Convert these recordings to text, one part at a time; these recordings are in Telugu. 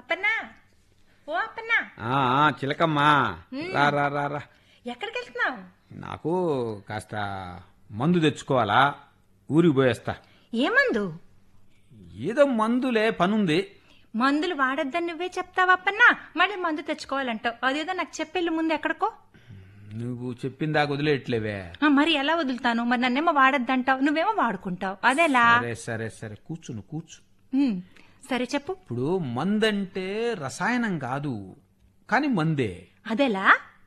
అప్పన్నా ఓ అప్పన్నా ఆ, ఆ, చిలకమ్మా రా రా రా రా ఎక్కడికి వెళ్తున్నావు నాకు కాస్త మందు తెచ్చుకోవాలా ఊరికి పోయేస్తా ఏమందు ఏదో మందులే పనుంది మందులు వాడొద్దని నువ్వే చెప్తావా అప్పన్నా మళ్ళీ మందు తెచ్చుకోవాలంటావు అదేదో నాకు చెప్పెళ్ళి ముందు ఎక్కడికో నువ్వు చెప్పిందాక వదిలేట్లేవే ఆ, మరి ఎలా వదులుతాను మరి నన్నేమో వాడొద్దంటావు నువ్వేమో వాడుకుంటావు అదేలా సరే సరే సరే కూర్చును కూర్చు ఉమ్, సరే చెప్పు ఇప్పుడు మందంటే రసాయనం కాదు కానీ మందే అదేలా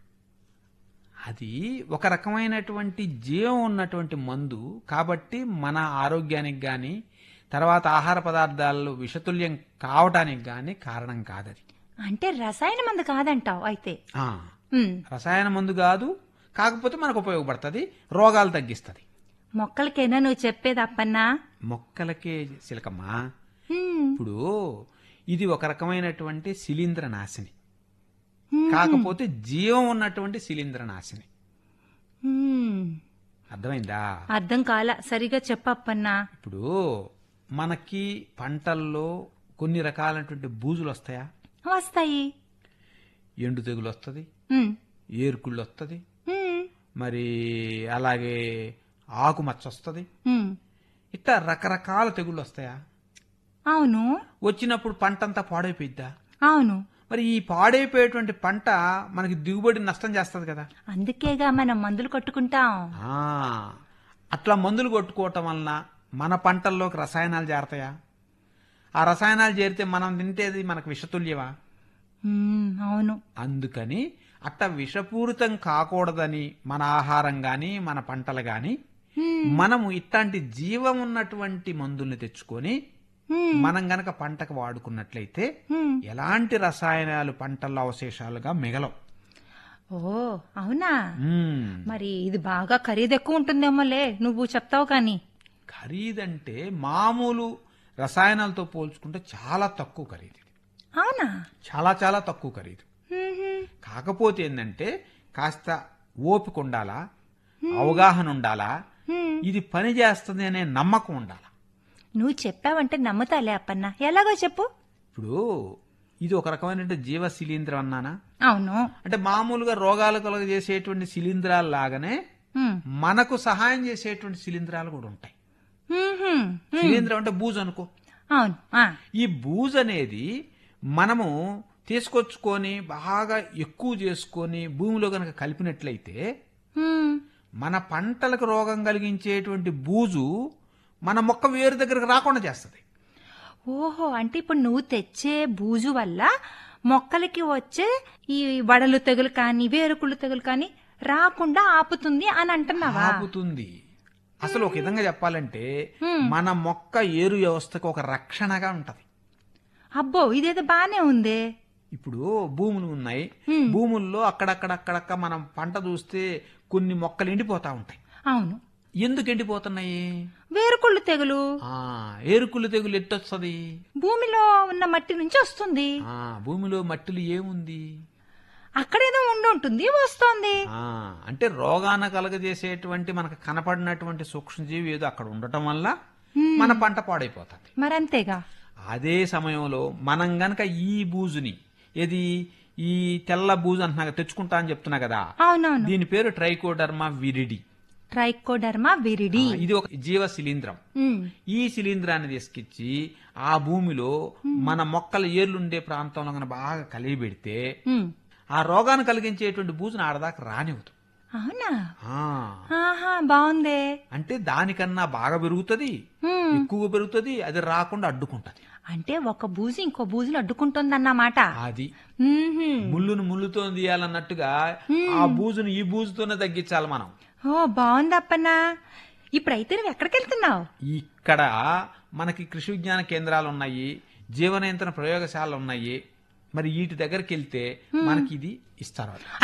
అది ఒక రకమైనటువంటి జీవం ఉన్నటువంటి మందు కాబట్టి మన ఆరోగ్యానికి గాని తర్వాత ఆహార పదార్థాలు విషతుల్యం కావటానికి గాని కారణం కాదది అంటే రసాయన మందు కాదంటావు అయితే ఆ, ఉమ్, రసాయన మందు కాదు కాకపోతే మనకు ఉపయోగపడుతుంది రోగాలు తగ్గిస్తుంది మొక్కలకేనా నువ్వు చెప్పేది అప్పన్నా మొక్కలకే సిలకమ్మా ఉమ్, ఇప్పుడు ఇది ఒక రకమైనటువంటి శిలీంద్ర నాశిని కాకపోతే జీవం ఉన్నటువంటి శిలీంద్ర నాశిని ఉమ్. అర్థమైందా అర్థం కాల సరిగా చెప్పప్పన్నా ఇప్పుడు మనకి పంటల్లో కొన్ని రకాలైనటువంటి బూజులు వస్తాయా వస్తాయి ఎండు తెగులు వస్తుంది ఉమ్, ఏరుకుళ్ళు వస్తుంది ఉమ్, మరి అలాగే ఆకు మచ్చ వస్తుంది ఉమ్. ఇట్లా రకరకాల తెగుళ్ళు వస్తాయా అవును వచ్చినప్పుడు పంట అంతా పాడైపోయిద్దా అవును మరి ఈ పాడైపోయేటువంటి పంట మనకి దిగుబడి నష్టం చేస్తుంది కదా అందుకేగా మనం మందులు కొట్టుకుంటాం ఆ, అట్లా మందులు కొట్టుకోవటం వలన మన పంటల్లోకి రసాయనాలు చేరతాయా ఆ రసాయనాలు చేరితే మనం తింటేది మనకు విషతుల్యమా ఉమ్, అవును అందుకని అట్ట విషపూరితం కాకూడదని మన ఆహారం గాని మన పంటలు గాని ఉమ్, మనము ఇట్లాంటి జీవం ఉన్నటువంటి మందుల్ని తెచ్చుకొని ఉమ్, మనం గనక పంటకు వాడుకున్నట్లయితే ఉమ్. ఎలాంటి రసాయనాలు పంటల్లో అవశేషాలుగా మిగలవు ఓ అవునా మ్మ్. మరి ఇది బాగా ఖరీదు ఎక్కువ ఉంటుందేమోలే నువ్వు చెప్తావు కానీ ఖరీదంటే మామూలు రసాయనాలతో పోల్చుకుంటే చాలా తక్కువ ఖరీదు ఇది. అవునా చాలా చాలా తక్కువ ఖరీదు ఉహుం, కాకపోతే ఏంటంటే కాస్త ఓపిక ఉండాలా అవగాహన ఉండాలా ఉమ్. ఇది పని చేస్తుంది అనే నమ్మకం ఉండాలా నువ్వు చెప్పావంటే నమ్ముతాలే అప్పన్న ఎలాగో చెప్పు ఇప్పుడు ఇది ఒక రకమైన జీవ శిలీంద్రం అన్నానా అవును అంటే మామూలుగా రోగాలు కలుగజేసేటువంటి శిలీంధ్రాలు లాగానే ఉమ్, మనకు సహాయం చేసేటువంటి శిలీంధ్రాలు కూడా ఉంటాయి ఉహుం, ఉమ్. శిలీంధ్రం అంటే బూజు అనుకో అవును ఆ, ఈ బూజు అనేది మనము తీసుకొచ్చుకొని బాగా ఎక్కువ చేసుకొని భూమిలో గనక కలిపినట్లయితే ఉమ్. మన పంటలకు రోగం కలిగించేటువంటి బూజు మన మొక్క వేరు దగ్గరకు రాకుండా చేస్తుంది ఓహో అంటే ఇప్పుడు నువ్వు తెచ్చే బూజు వల్ల మొక్కలకి వచ్చే ఈ వడలు తెగులు కానీ వేరుకుళ్ళు తెగులు కానీ రాకుండా ఆపుతుంది అని అంటున్నావా ఆపుతుంది అసలు ఒక విధంగా చెప్పాలంటే హ్మ్. మన మొక్క ఏరు వ్యవస్థకు ఒక రక్షణగా ఉంటది అబ్బో ఇదేదో బానే ఉందే ఇప్పుడు భూములు ఉన్నాయి హ్మ్. భూముల్లో అక్కడక్కడ అక్కడక్క మనం పంట చూస్తే కొన్ని మొక్కలు ఎండిపోతా ఉంటాయి అవును ఎందుకు ఎండిపోతున్నాయి వేరుకుళ్ళు తెగులు ఆ ఏరుకుళ్ళు తెగులు ఎట్టొస్తుంది భూమిలో ఉన్న మట్టి నుంచి వస్తుంది ఆ భూమిలో మట్టిలో ఏముంది అక్కడేదో ఉండి ఉంటుంది వస్తోంది ఆ అంటే రోగాన కలగజేసేటువంటి మనకు కనపడినటువంటి సూక్ష్మజీవి ఏదో అక్కడ ఉండటం వల్ల మన పంట పాడైపోతుంది మరంతేగా అదే సమయంలో మనం గనక ఈ బూజుని ఏది ఈ తెల్ల బూజు అంటున్నా తెచ్చుకుంటా అని చెప్తున్నా కదా అవునవును దీని పేరు ట్రైకోడర్మా విరిడి ట్రైకోడర్మా విరిడి ఆ, ఇది ఒక జీవ శిలీంద్రం ఉమ్, ఈ శిలీంధ్రాన్ని తీసుకొచ్చి ఆ భూమిలో మన మొక్కల ఏర్లుండే ప్రాంతంలో కనుక బాగా కలిగి పెడితే ఉమ్. ఆ రోగాన్ని కలిగించేటువంటి బూజును ఆడదాకా రానివ్వదు అవునా ఆ, ఆహా బాగుందే అంటే దానికన్నా బాగా పెరుగుతుంది ఉమ్. ఎక్కువ పెరుగుతుంది అది రాకుండా అడ్డుకుంటది అంటే ఒక బూజు ఇంకో బూజులు అడ్డుకుంటుందన్నమాట అది ఉహుం. ముళ్ళును ముళ్ళుతో తీయాలన్నట్టుగా ఆ బూజును ఈ బూజుతోనే తగ్గించాలి మనం ఓ బాగుంది అప్పన్నా ఇప్పుడైతే నువ్వు ఎక్కడికి వెళ్తున్నావు ఇక్కడ మనకి కృషి విజ్ఞాన కేంద్రాలు ఉన్నాయి జీవనియంత్రణ ప్రయోగశాలలు ఉన్నాయి మరి వీటి దగ్గరికి వెళ్తే మనకి ఇది ఇస్తారు వాళ్ళు.